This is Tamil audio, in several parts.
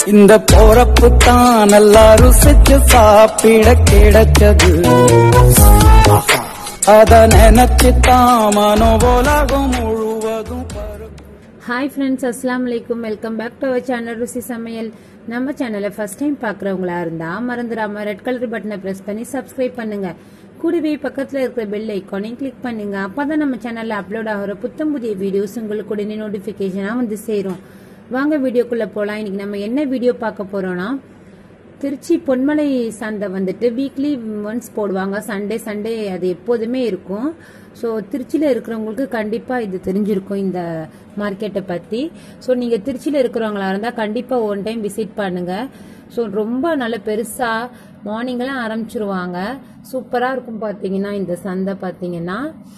இந்த போறப்பு தான் நல்லா ருசிச்சு சாப்பிட கிடைச்சது ஆஹா. அத நினைச்சு தான் மனோபோலகம் முழுவதும் பருப்பு ஹாய் ஃப்ரெண்ட்ஸ் அஸ்லாம் வலைக்கும் welcome back to our channel Ruchi Samayal நம்ம சேனலை ஃபர்ஸ்ட் டைம் பார்க்குறவங்களா இருந்தால் மறந்துடாம ரெட் கலர் பட்டனை ப்ரெஸ் பண்ணி சப்ஸ்கிரைப் பண்ணுங்க கூடவே பக்கத்தில் இருக்கிற பெல் ஐக்கானையும் கிளிக் பண்ணுங்க அப்பதான் நம்ம சேனலில் அப்லோட் ஆகிற புத்தம் புதிய வீடியோஸ் உங்களுக்கு உடனே நோட்டிஃபிகேஷனாக வந்து சேரும் வாங்க வீடியோக்குள்ளே போகலாம் இன்னைக்கு நம்ம என்ன வீடியோ பார்க்க போகிறோன்னா திருச்சி பொன்மலை சந்தை வந்துட்டு வீக்லி ஒன்ஸ் போடுவாங்க சண்டே சண்டே அது எப்போதுமே இருக்கும் ஸோ திருச்சியில் இருக்கிறவங்களுக்கு கண்டிப்பாக இது தெரிஞ்சிருக்கும் இந்த மார்க்கெட்டை பற்றி ஸோ நீங்கள் திருச்சியில் இருக்கிறவங்களா இருந்தால் கண்டிப்பாக ஒன் டைம் விசிட் பண்ணுங்கள் ஸோ ரொம்ப நல்ல பெருசாக மார்னிங்கெல்லாம் ஆரம்பிச்சிருவாங்க சூப்பராக இருக்கும் பார்த்தீங்கன்னா இந்த சந்தை பார்த்தீங்கன்னா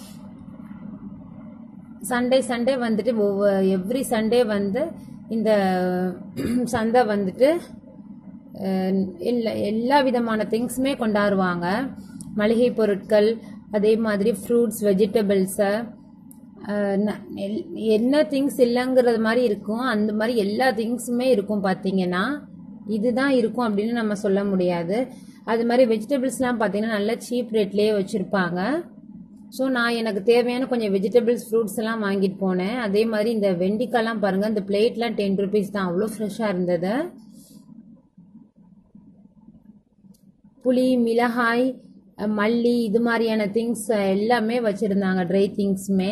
சண்டே சண்டே வந்துட்டு ஒவ்வொரு எவ்ரி சண்டே வந்து இந்த சந்தை வந்துட்டு அஹ், எல்லா எல்லா விதமான திங்ஸுமே கொண்டாடுவாங்க மளிகை பொருட்கள் அதே மாதிரி ஃப்ரூட்ஸ் வெஜிடபிள்ஸை என்ன திங்ஸ் இல்லைங்கிறது மாதிரி இருக்கும் அந்த மாதிரி எல்லா திங்ஸுமே இருக்கும் பார்த்தீங்கன்னா இதுதான் இருக்கும் அப்படின்னு நம்ம சொல்ல முடியாது அது மாதிரி வெஜிடபிள்ஸ்லாம் பார்த்தீங்கன்னா நல்ல சீப் ரேட்லேயே வச்சுருப்பாங்க ஸோ நான் எனக்கு தேவையான கொஞ்சம் வெஜிடபிள்ஸ் ஃப்ரூட்ஸ் எல்லாம் வாங்கிட்டு போனேன் அதே மாதிரி இந்த வெண்டிக்காய்லாம் பாருங்கள் இந்த பிளேட்லாம் டென் ருபீஸ் தான் அவ்வளோ ஃப்ரெஷ்ஷாக இருந்தது புளி மிளகாய் அஹ், மல்லி இது மாதிரியான திங்ஸ் எல்லாமே வச்சுருந்தாங்க ட்ரை திங்ஸுமே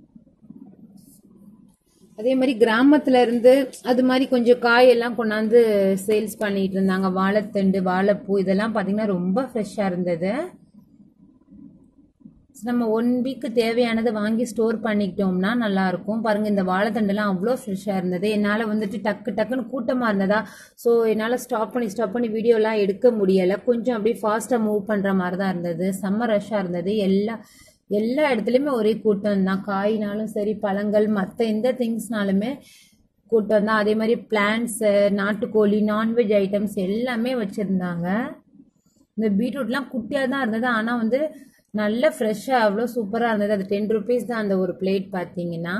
அதே மாதிரி கிராமத்துல இருந்து அது மாதிரி கொஞ்சம் காயெல்லாம் கொண்டாந்து சேல்ஸ் பண்ணிட்டு இருந்தாங்க வாழைத்தண்டு வாழைப்பூ இதெல்லாம் பார்த்தீங்கன்னா ரொம்ப ஃப்ரெஷ்ஷாக இருந்தது நம்ம ஒன் வீக்கு தேவையானதை வாங்கி ஸ்டோர் பண்ணிக்கிட்டோம்னா நல்லா இருக்கும் பாருங்க இந்த வாழைத்தண்டெல்லாம் அவ்வளோ ஃப்ரெஷ்ஷாக இருந்தது என்னால் வந்துட்டு டக்கு டக்குன்னு கூட்டமாக இருந்ததா ஸோ என்னால் ஸ்டாப் பண்ணி ஸ்டாப் பண்ணி வீடியோலாம் எடுக்க முடியலை கொஞ்சம் அப்படியே ஃபாஸ்ட்டாக மூவ் பண்ணுற மாதிரி தான் இருந்தது செம்ம ரஷ்ஷாக இருந்தது எல்லா எல்லா இடத்துலையுமே ஒரே கூட்டம் தான் காய்னாலும் சரி பழங்கள் மற்ற எந்த திங்ஸ்னாலுமே கூட்டம் தான் அதே மாதிரி பிளான்ட்ஸு நாட்டுக்கோழி நான்வெஜ் ஐட்டம்ஸ் எல்லாமே வச்சுருந்தாங்க இந்த பீட்ரூட்லாம் குட்டியாக தான் இருந்தது ஆனால் வந்து நல்ல ஃப்ரெஷ்ஷாக அவ்வளோ சூப்பராக இருந்தது அது டென் ருபீஸ் தான் அந்த ஒரு பிளேட் பார்த்தீங்கன்னா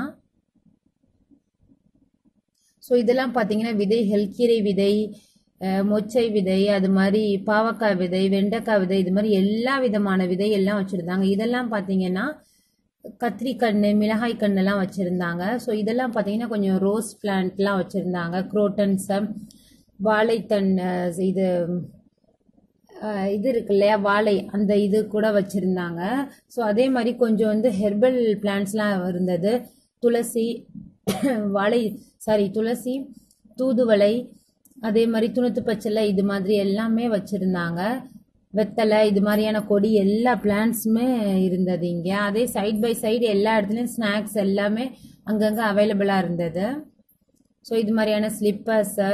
ஸோ இதெல்லாம் பார்த்தீங்கன்னா விதைகள் கீரை விதை அஹ், மொச்சை விதை அது மாதிரி பாவக்காய் விதை வெண்டைக்காய் விதை இது மாதிரி எல்லா விதமான விதை எல்லாம் வச்சுருந்தாங்க இதெல்லாம் பார்த்தீங்கன்னா கத்திரிக்கண்ணு மிளகாய் கண்ணெல்லாம் வச்சுருந்தாங்க ஸோ இதெல்லாம் பார்த்தீங்கன்னா கொஞ்சம் ரோஸ் பிளான்ட்லாம் வச்சுருந்தாங்க குரோட்டன்ஸை வாழைத்தன் அஹ், இது அஹ் இது இருக்கு இல்லையா வாழை அந்த இது கூட வச்சுருந்தாங்க ஸோ அதே மாதிரி கொஞ்சம் வந்து ஹெர்பல் பிளான்ட்ஸ்லாம் இருந்தது துளசி வாழை சாரி துளசி தூதுவளை அதே மாதிரி துணுத்து பச்சலை இது மாதிரி எல்லாமே வச்சுருந்தாங்க வெத்தலை இது மாதிரியான கொடி எல்லா பிளான்ட்ஸுமே இருந்தது இங்கே அதே சைட் பை சைடு எல்லா இடத்துலையும் ஸ்நாக்ஸ் எல்லாமே அங்கங்கே அவைலபிளாக இருந்தது ஸோ இது மாதிரியான ஸ்லிப்பர்ஸு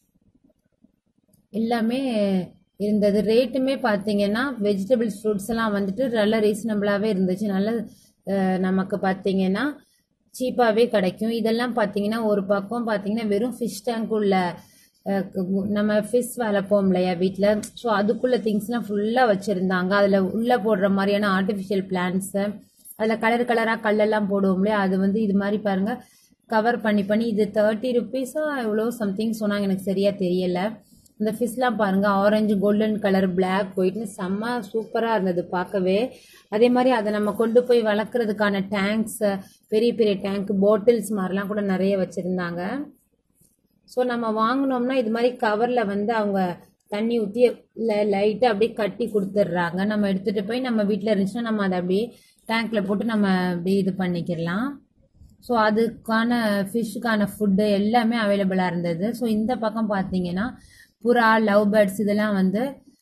எல்லாமே இருந்தது ரேட்டுமே பார்த்தீங்கன்னா வெஜிடபிள்ஸ் ஃப்ரூட்ஸ் எல்லாம் வந்துட்டு நல்ல ரீசனபிளாகவே இருந்துச்சு நல்ல அஹ், நமக்கு பார்த்தீங்கன்னா சீப்பாகவே கிடைக்கும் இதெல்லாம் பார்த்தீங்கன்னா ஒரு பக்கம் பார்த்தீங்கன்னா வெறும் ஃபிஷ் டேங்க் உள்ள அஹ், கு- நம்ம ஃபிஷ் வளர்ப்போம் இல்லையா வீட்டில் ஸோ அதுக்குள்ள திங்ஸ்லாம் ஃபுல்லாக வச்சுருந்தாங்க அதில் உள்ளே போடுற மாதிரியான ஆர்டிஃபிஷியல் பிளான்ட்ஸு அதில் கலர் கலராக கல்லெல்லாம் போடுவோம் இல்லையா அது வந்து இது மாதிரி பாருங்கள் கவர் பண்ணி பண்ணி இது தேர்ட்டி ருபீஸோ எவ்வளோ சம்திங் சொன்னாங்க எனக்கு சரியாக தெரியலை இந்த ஃபிஷ்லாம் பாருங்க ஆரஞ்சு கோல்டன் கலர் Black ஒயிட்னு செம்ம சூப்பராக இருந்தது பார்க்கவே அதே மாதிரி அதை நம்ம கொண்டு போய் வளர்க்குறதுக்கான டேங்க்ஸ் பெரிய பெரிய டேங்க் பாட்டில்ஸ் மாதிரிலாம் கூட நிறைய வச்சுருந்தாங்க ஸோ நம்ம வாங்கினோம்னா இது மாதிரி கவரில் வந்து அவங்க தண்ணி ஊற்றி லைட்டாக அப்படியே கட்டி கொடுத்துட்றாங்க நம்ம எடுத்துகிட்டு போய் நம்ம வீட்டில் இருந்துச்சுன்னா நம்ம அதை அப்படியே டேங்க்கில் போட்டு நம்ம அப்படியே இது பண்ணிக்கிறலாம் ஸோ அதுக்கான ஃபிஷ்ஷுக்கான ஃபுட்டு எல்லாமே அவைலபிளாக இருந்தது ஸோ இந்த பக்கம் பார்த்தீங்கன்னா புறா லவ் பேர்ட்ஸ் இதெல்லாம் வந்து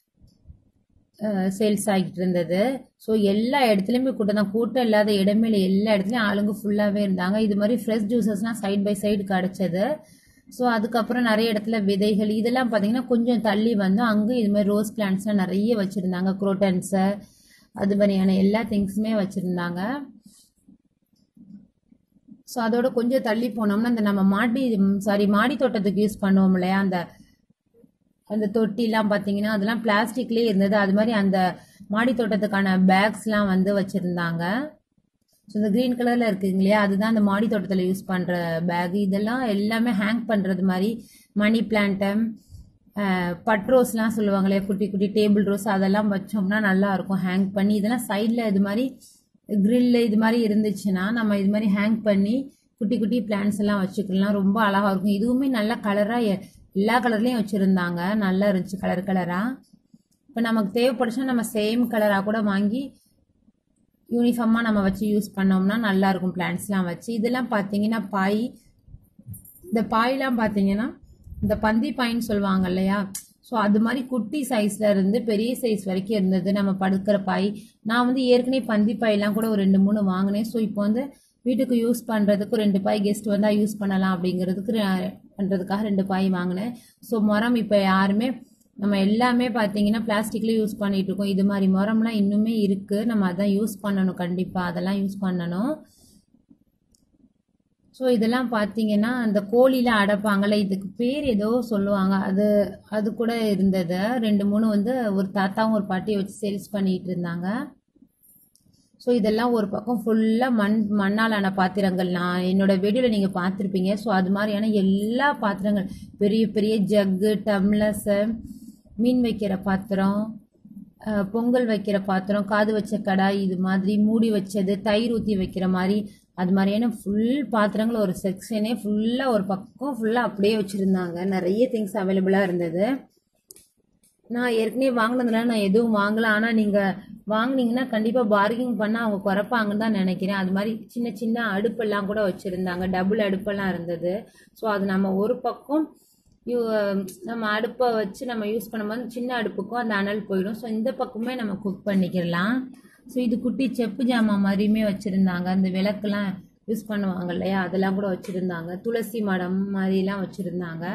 சேல்ஸ் ஆகிட்டு இருந்தது ஸோ எல்லா இடத்துலையுமே கூட்டம் தான் கூட்டம் இல்லாத இடமே இல்லை எல்லா இடத்துலையும் ஆளுங்க ஃபுல்லாகவே இருந்தாங்க இது மாதிரி ஃப்ரெஷ் ஜூஸஸ்லாம் சைட் பை சைடு கிடச்சது ஸோ அதுக்கப்புறம் நிறைய இடத்துல விதைகள் இதெல்லாம் பார்த்தீங்கன்னா கொஞ்சம் தள்ளி வந்து அங்கே இது மாதிரி ரோஸ் பிளான்ட்ஸ்லாம் நிறைய வச்சுருந்தாங்க குரோட்டன்ஸு அது மாதிரியான எல்லா திங்ஸுமே வச்சுருந்தாங்க ஸோ அதோட கொஞ்சம் தள்ளி போனோம்னா இந்த நம்ம மாடி சாரி மாடி தோட்டத்துக்கு யூஸ் பண்ணுவோம் இல்லையா அந்த அந்த தொட்டிலாம் பார்த்தீங்கன்னா அதெல்லாம் பிளாஸ்டிக்லேயே இருந்தது அது மாதிரி அந்த மாடி தோட்டத்துக்கான பேக்ஸ்லாம் வந்து வச்சுருந்தாங்க ஸோ இந்த க்ரீன் கலரில் இருக்குங்க இல்லையா அதுதான் அந்த மாடி தோட்டத்தில் யூஸ் பண்ணுற பேக் இதெல்லாம் எல்லாமே ஹேங் பண்ணுறது மாதிரி மணி பிளான்ட்டு பட்ரோஸ்லாம் சொல்லுவாங்களே குட்டி குட்டி டேபிள் ரோஸ் அதெல்லாம் வச்சோம்னா நல்லா இருக்கும் ஹேங் பண்ணி இதெல்லாம் சைடில் இது மாதிரி grill இது மாதிரி இருந்துச்சுன்னா நம்ம இது மாதிரி ஹேங் பண்ணி குட்டி குட்டி பிளான்ஸ் எல்லாம் வச்சுக்கலாம் ரொம்ப அழகா இருக்கும் இதுவுமே நல்ல கலராக எல்லா கலர்லேயும் வச்சுருந்தாங்க நல்லா இருந்துச்சு கலர் கலராக இப்போ நமக்கு தேவைப்படுச்சுன்னா நம்ம சேம் கலராக கூட வாங்கி யூனிஃபார்மாக நம்ம வச்சு யூஸ் பண்ணோம்னா நல்லா இருக்கும் பிளான்ஸ்லாம் வச்சு இதெல்லாம் பார்த்தீங்கன்னா பாய் இந்த பாயெலாம் பார்த்தீங்கன்னா இந்த பந்தி பாயின்னு சொல்லுவாங்க இல்லையா ஸோ அது மாதிரி குட்டி சைஸ்ல இருந்து பெரிய சைஸ் வரைக்கும் இருந்தது நம்ம படுக்கிற பாய் நான் வந்து ஏற்கனவே பந்தி பாயெல்லாம் கூட ஒரு ரெண்டு மூணு வாங்கினேன் ஸோ இப்போ வந்து வீட்டுக்கு யூஸ் பண்ணுறதுக்கு ரெண்டு பாய் கெஸ்ட் வந்தால் யூஸ் பண்ணலாம் அப்படிங்கிறதுக்கு ரெ- பண்ணுறதுக்காக ரெண்டு பாய் வாங்கினேன் ஸோ மரம் இப்போ யாருமே நம்ம எல்லாமே பார்த்தீங்கன்னா பிளாஸ்டிக்ல யூஸ் பண்ணிட்டு இருக்கோம் இது மாதிரி மரம்லாம் இன்னுமே இருக்கு நம்ம அதான் யூஸ் பண்ணணும் கண்டிப்பாக அதெல்லாம் யூஸ் பண்ணணும் ஸோ இதெல்லாம் பார்த்தீங்கன்னா அந்த கோழிலாம் அடைப்பாங்கல்ல இதுக்கு பேர் ஏதோ சொல்லுவாங்க அது அது கூட இருந்தது ரெண்டு மூணு வந்து ஒரு தாத்தாவும் ஒரு பாட்டியை வச்சு சேல்ஸ் பண்ணிட்டு இருந்தாங்க ஸோ இதெல்லாம் ஒரு பக்கம் ஃபுல்லாக மண் மண்ணாலான பாத்திரங்கள் நான் என்னோட வீடியோவில் நீங்கள் பார்த்துருப்பீங்க ஸோ அது மாதிரியான எல்லா பாத்திரங்கள் பெரிய பெரிய ஜக்கு டம்ளர்ஸு மீன் வைக்கிற பாத்திரம் அஹ், பொங்கல் வைக்கிற பாத்திரம் காது வச்ச கடாய் இது மாதிரி மூடி வச்சது தயிர் ஊற்றி வைக்கிற மாதிரி அது மாதிரியான ஃபுல் பாத்திரங்கள் ஒரு செக்ஷனே ஃபுல்லாக ஒரு பக்கம் ஃபுல்லாக அப்படியே வச்சுருந்தாங்க நிறைய திங்ஸ் அவைலபிளாக இருந்தது நான் ஏற்கனவே வாங்கினதுனால நான் எதுவும் வாங்கல ஆனால் நீங்கள் வாங்குனீங்கன்னா கண்டிப்பாக பார்கிங் பண்ணால் அவங்க குறைப்பாங்கன்னு தான் நினைக்கிறேன் அது மாதிரி சின்ன சின்ன அடுப்பெல்லாம் கூட வச்சுருந்தாங்க டபுள் அடுப்பெல்லாம் இருந்தது ஸோ அது நம்ம ஒரு பக்கம் யூ நம்ம அடுப்பை வச்சு நம்ம யூஸ் பண்ணும்போது சின்ன அடுப்புக்கும் அந்த அனல் போயிடும் ஸோ இந்த பக்கமே நம்ம குக் பண்ணிக்கிறலாம் ஸோ இது குட்டி செப்பு ஜாமான் மாதிரியுமே வச்சுருந்தாங்க அந்த விளக்குலாம் யூஸ் பண்ணுவாங்க இல்லையா அதெல்லாம் கூட வச்சுருந்தாங்க துளசி மடம் மாதிரிலாம் வச்சுருந்தாங்க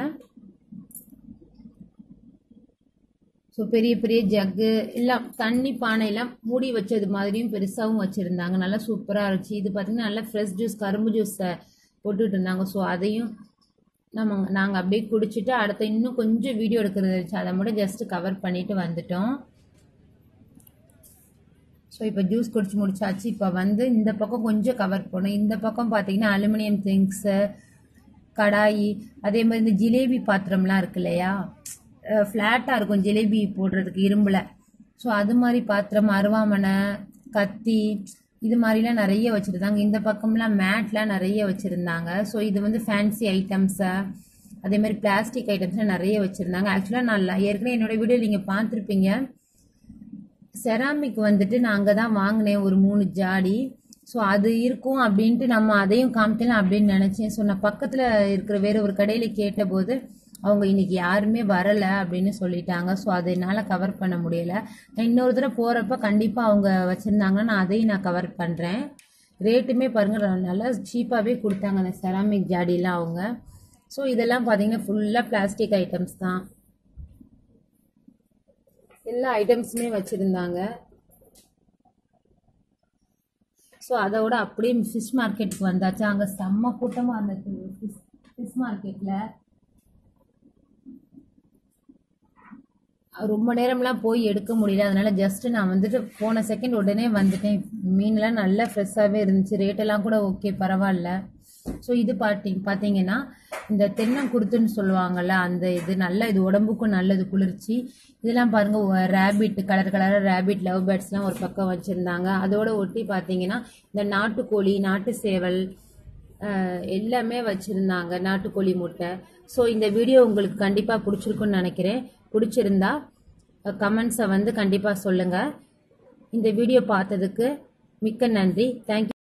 ஸோ பெரிய பெரிய ஜக்கு எல்லாம் தண்ணி பானையெல்லாம் மூடி வச்சது மாதிரியும் பெருசாகவும் வச்சுருந்தாங்க நல்லா சூப்பராக இருந்துச்சு இது பார்த்திங்கன்னா நல்லா ஃப்ரெஷ் ஜூஸ் கரும்பு ஜூஸை போட்டுட்டு இருந்தாங்க ஸோ அதையும் நம்ம நாங்கள் அப்படியே குடிச்சிட்டு அடுத்த இன்னும் கொஞ்சம் வீடியோ எடுக்கிறது இருந்துச்சு அதை மட்டும் ஜஸ்ட் கவர் பண்ணிட்டு வந்துட்டோம் ஸோ இப்போ ஜூஸ் குடிச்சு முடிச்சாச்சு இப்போ வந்து இந்த பக்கம் கொஞ்சம் கவர் பண்ணோம் இந்த பக்கம் பார்த்தீங்கன்னா அலுமினியம் திங்ஸு கடாயி அதே மாதிரி இந்த ஜிலேபி பாத்திரம்லாம் இருக்கு இல்லையா ஃப்ளாட்டாக இருக்கும் ஜிலேபி போடுறதுக்கு இரும்பில் ஸோ அது மாதிரி பாத்திரம் அருவாமனை கத்தி இது மாதிரிலாம் நிறைய வச்சுருந்தாங்க இந்த பக்கம்லாம் மேட்லாம் நிறைய வச்சுருந்தாங்க ஸோ இது வந்து ஃபேன்சி ஐட்டம்ஸை அதே மாதிரி பிளாஸ்டிக் ஐட்டம்ஸ்லாம் நிறைய வச்சுருந்தாங்க ஆக்சுவலாக நான் ல- ஏற்கனவே என்னோட வீடியோ நீங்கள் பார்த்துருப்பீங்க செராமிக் வந்துட்டு நான் அங்கே தான் வாங்கினேன் ஒரு மூணு ஜாடி ஸோ அது இருக்கும் அப்படின்ட்டு நம்ம அதையும் காமிக்கலாம் அப்படின்னு நினச்சேன் ஸோ நான் பக்கத்தில் இருக்கிற வேற ஒரு கடையில் கேட்டபோது அவங்க இன்னைக்கு யாருமே வரலை அப்படின்னு சொல்லிட்டாங்க ஸோ அதை என்னால் கவர் பண்ண முடியல நான் இன்னொரு தடவை போகிறப்ப கண்டிப்பாக அவங்க வச்சுருந்தாங்கன்னா நான் அதையும் நான் கவர் பண்ணுறேன் ரேட்டுமே பாருங்கள் நல்லா சீப்பாகவே கொடுத்தாங்க அந்த செராமிக் ஜாடிலாம் அவங்க ஸோ இதெல்லாம் பார்த்தீங்கன்னா ஃபுல்லாக பிளாஸ்டிக் ஐட்டம்ஸ் தான் எல்லா ஐட்டம்ஸுமே வச்சுருந்தாங்க ஸோ அதோட அப்படியே ஃபிஷ் மார்க்கெட்டுக்கு வந்தாச்சு அங்கே செம்ம கூட்டமாக இருந்துச்சு ஃபிஷ் ஃபிஷ் மார்க்கெட்டில் ரொம்ப நேரம்லாம் போய் எடுக்க முடியல அதனால ஜஸ்ட் நான் வந்துட்டு போன செகண்ட் உடனே வந்துட்டேன் மீன்லாம் நல்லா ஃப்ரெஷ்ஷாகவே இருந்துச்சு ரேட்டெல்லாம் கூட ஓகே பரவாயில்ல ஸோ இது பாட்டி பார்த்தீங்கன்னா இந்த தென்னங்குருத்துன்னு சொல்லுவாங்கல்ல அந்த இது நல்ல இது உடம்புக்கும் நல்லது குளிர்ச்சி இதெல்லாம் பாருங்க ரேபிட் கலர் கலராக ரேபிட் லவ் பேர்ட்ஸ்லாம் ஒரு பக்கம் வச்சுருந்தாங்க அதோட ஒட்டி பார்த்தீங்கன்னா இந்த நாட்டுக்கோழி நாட்டு சேவல் அஹ், எல்லாமே வச்சுருந்தாங்க நாட்டுக்கோழி முட்டை ஸோ இந்த வீடியோ உங்களுக்கு கண்டிப்பாக பிடிச்சிருக்குன்னு நினைக்கிறேன் பிடிச்சிருந்தா கமெண்ட்ஸை வந்து கண்டிப்பாக சொல்லுங்கள் இந்த வீடியோ பார்த்ததுக்கு மிக்க நன்றி தேங்க்யூ